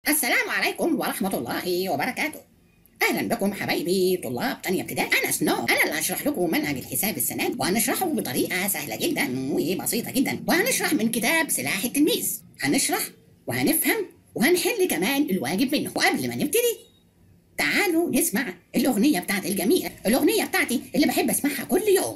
السلام عليكم ورحمة الله وبركاته أهلا بكم حبايبي طلاب تانية ابتدائي أنا سنو أنا اللي هشرح لكم منهج الحساب السنة دي وهنشرحه بطريقة سهلة جدا وبسيطة جدا وهنشرح من كتاب سلاح التلميذ هنشرح وهنفهم وهنحل كمان الواجب منه وقبل ما نبتدي تعالوا نسمع الأغنية بتاعتي الجميلة الأغنية بتاعتي اللي بحب أسمعها كل يوم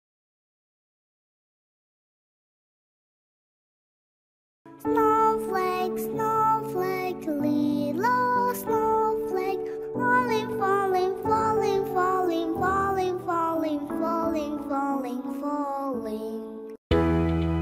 Snowflake, snowflake, little snowflake, falling, falling, falling, falling, falling, falling, falling, falling, falling.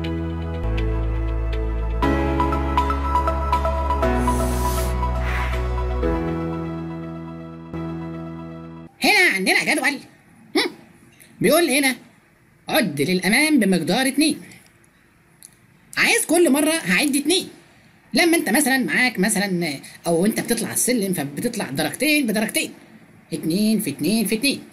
هنا عندنا جدول هم. بيقول هنا عد للأمام بمقدار اتنين عايز كل مرة هعد اتنين لما انت مثلا معاك مثلا او انت بتطلع السلم فبتطلع درجتين بدرجتين اتنين في اتنين في اتنين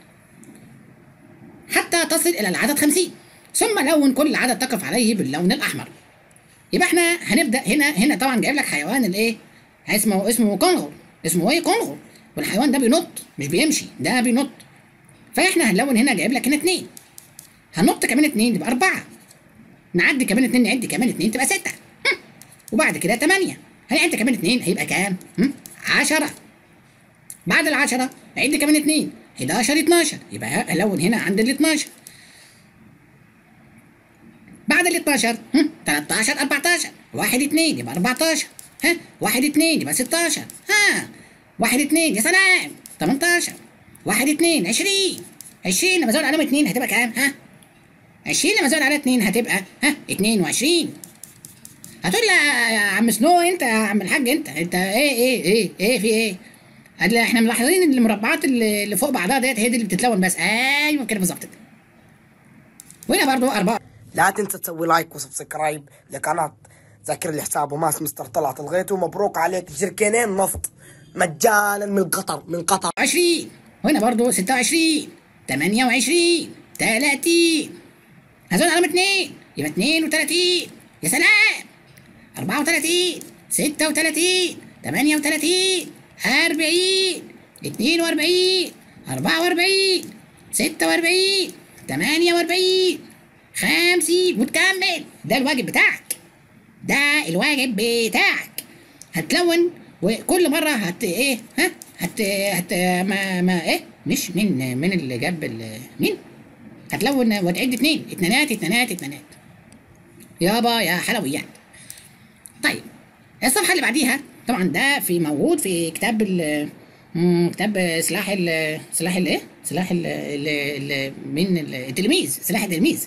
حتى تصل الى العدد خمسين ثم لون كل عدد تقف عليه باللون الاحمر يبقى احنا هنبدا هنا هنا طبعا جايب لك حيوان الايه اسمه اسمه كونغر اسمه ايه كونغر والحيوان ده بينط مش بيمشي ده بينط فاحنا هنلون هنا جايب لك هنا اتنين هنط كمان اتنين تبقى اربعه نعدي كمان اتنين نعد كمان اتنين تبقى ستة هم. وبعد كده تمانية هنعد كمان اتنين هيبقى كام؟ هم؟ عشرة بعد العشرة عد كمان اتنين 11 12 يبقى الون هنا عند ال 12 بعد ال 12 هم 13 14 واحد اتنين يبقى 14 ها واحد اتنين يبقى 16 ها واحد اتنين يا سلام 18 واحد اتنين 20 20 لما ازود عليهم اتنين هتبقى كام؟ ها 20 لما ازود عليها 2 هتبقى ها 22 هتقول لي يا عم سنو انت يا عم الحاج انت انت ايه ايه ايه ايه في ايه؟ قال لي احنا ملاحظين ان المربعات اللي اللي فوق بعضها ديت هي دي اللي بتتلون بس ايوه كده بالظبط كده وهنا برضو أربعة لا تنسى تسوي لايك وسبسكرايب لقناة ذاكر لي حسابه ماس مستر طلعت الغيط ومبروك عليك جركينين نفط مجانا من قطر من قطر 20 وهنا برضو 26 28 30 هزود عليهم 2 يبقى 32 يا سلام 34 36 38 40 42 44 46 48 50 وتكمل ده الواجب بتاعك ده الواجب بتاعك هتلون وكل مره هت ايه ها هت هت ما ما ايه مش مين مين اللي جاب ال- مين هتلون وتعد اتنين اتنينات اتنينات اتنينات يابا يا حلوي يعني طيب الصفحه اللي بعديها طبعا ده في موجود في كتاب ال مم، كتاب سلاح ال سلاح الايه سلاح ال ال ال من ال- التلميذ سلاح التلميذ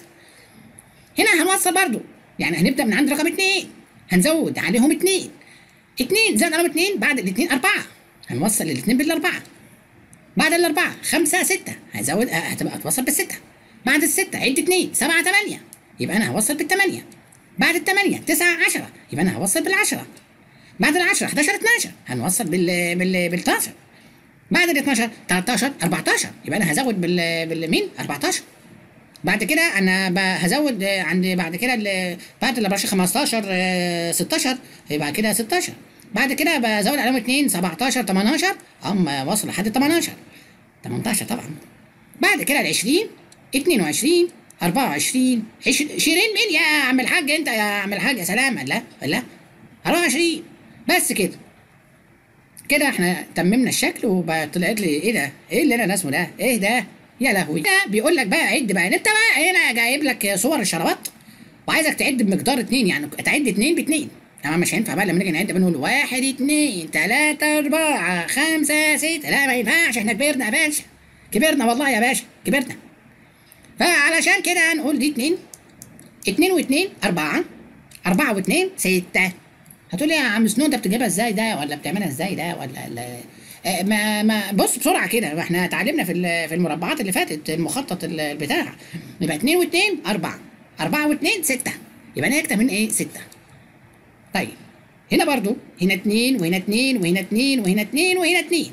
هنا هنوصل برضو يعني هنبدا من عند رقم اتنين هنزود عليهم اتنين اتنين زائد عليهم اتنين بعد الاتنين اربعه هنوصل الاتنين بالاربعه بعد الاربعه خمسه سته هزود آه، هتبقى هتوصل بالسته بعد السته عد اتنين سبعه تمانيه يبقى انا هوصل بالتمانيه بعد التمانيه تسعه عشره يبقى انا هوصل بالعشره بعد العشره 11 12 هنوصل بال بال بال 12 بعد ال 12 13 14 يبقى انا هزود بال بالمين 14 بعد كده انا ب- هزود آه، عند بعد كده ال- بعد ال 14 15 آه، 16 يبقى كده 16 بعد كده بزود عليهم 2 17 18 اما وصل لحد 18 18 طبعا بعد كده ال 20 22 24 20 مين يا عم الحاج انت يا عم الحاج يا سلام لا لا 24 بس كده كده احنا تممنا الشكل وطلعت لي ايه ده؟ ايه اللي انا رسمه ده؟ ايه ده؟ يا لهوي ده بيقول لك بقى عد بقى انت بقى هنا جايب لك صور الشرابات وعايزك تعد بمقدار اتنين يعني تعد اتنين باتنين طبعا مش هينفع بقى لما نيجي نعد بنقول واحد اتنين تلاتة أربعة خمسة ستة لا ما ينفعش احنا كبرنا يا باشا كبرنا والله يا باشا كبرنا فعلشان كده هنقول دي اتنين اتنين واتنين أربعة أربعة واتنين ستة هتقول لي يا عم سنو انت بتجيبها ازاي ده ولا بتعملها ازاي ده ولا لا آه، ما ما بص بسرعه كده احنا اتعلمنا في ال- في المربعات اللي فاتت المخطط ال- البتاع يبقى 2 و2 4 4 و2 6 يبقى انا هكتب من ايه 6 طيب هنا برضو هنا 2 وهنا 2 وهنا 2 وهنا 2 وهنا 2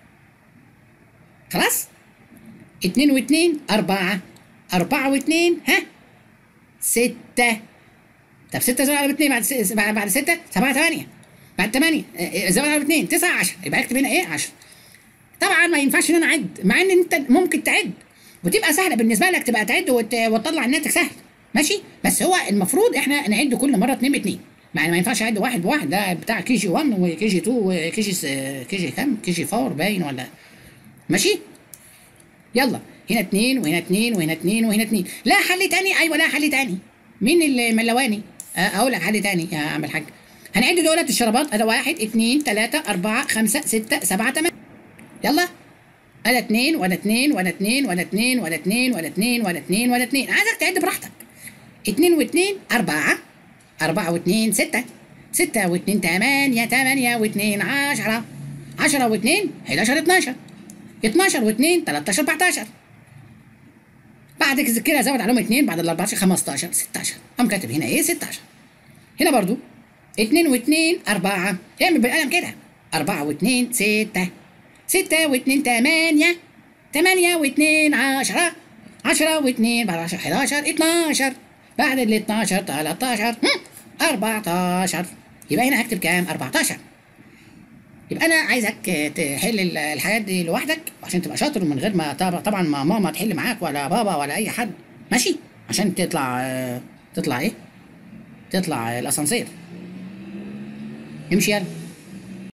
خلاص 2 و2 4 4 و2 ها 6 طب 6 زائد على 2 بعد س- بعد 6 7 8 بعد 8 زود على 2 9 10 يبقى اكتب هنا ايه 10 طبعا ما ينفعش ان انا اعد مع ان انت ممكن تعد وتبقى سهله بالنسبه لك تبقى تعد وت... وتطلع الناتج سهل ماشي بس هو المفروض احنا نعد كل مره 2 ب 2 يعني ما ينفعش اعد واحد بواحد ده بتاع كي جي 1 وكي جي 2 وكي جي س... كي جي كام كي جي 4 باين ولا ماشي يلا هنا اتنين وهنا اتنين وهنا اتنين وهنا اتنين لا حل تاني ايوه لا حل تاني مين اللي ملواني أه، اقول لك حل تاني يا عم الحاج هنعد دولت الشرابات ادي واحد اتنين تلاتة اربعة خمسة ستة سبعة تمانية يلا انا اتنين وانا اتنين وانا اتنين وانا اتنين وانا اتنين وانا اتنين وانا اتنين وانا اتنين عايزك تعد براحتك اتنين واتنين اربعة اربعة واتنين ستة ستة واتنين تمانية تمانية واتنين عشرة عشرة واتنين حداشر اتناشر اتناشر واتنين تلاتاشر اربعتاشر بعد كده زود عليهم اتنين بعد ال 14 15 16 قام كاتب هنا ايه 16 هنا برضو اتنين واتنين أربعة اعمل بالقلم كده أربعة واتنين ستة ستة واتنين تمانية تمانية واتنين عشرة عشرة واتنين بعد عشرة حداشر اتناشر بعد ال 12 13 14 يبقى هنا هكتب كام 14 يبقى انا عايزك تحل ال- الحاجات دي لوحدك عشان تبقى شاطر من غير ما طب- طبعا ما ماما تحل معاك ولا بابا ولا اي حد ماشي عشان تطلع آه، تطلع ايه تطلع الاسانسير امشي يلا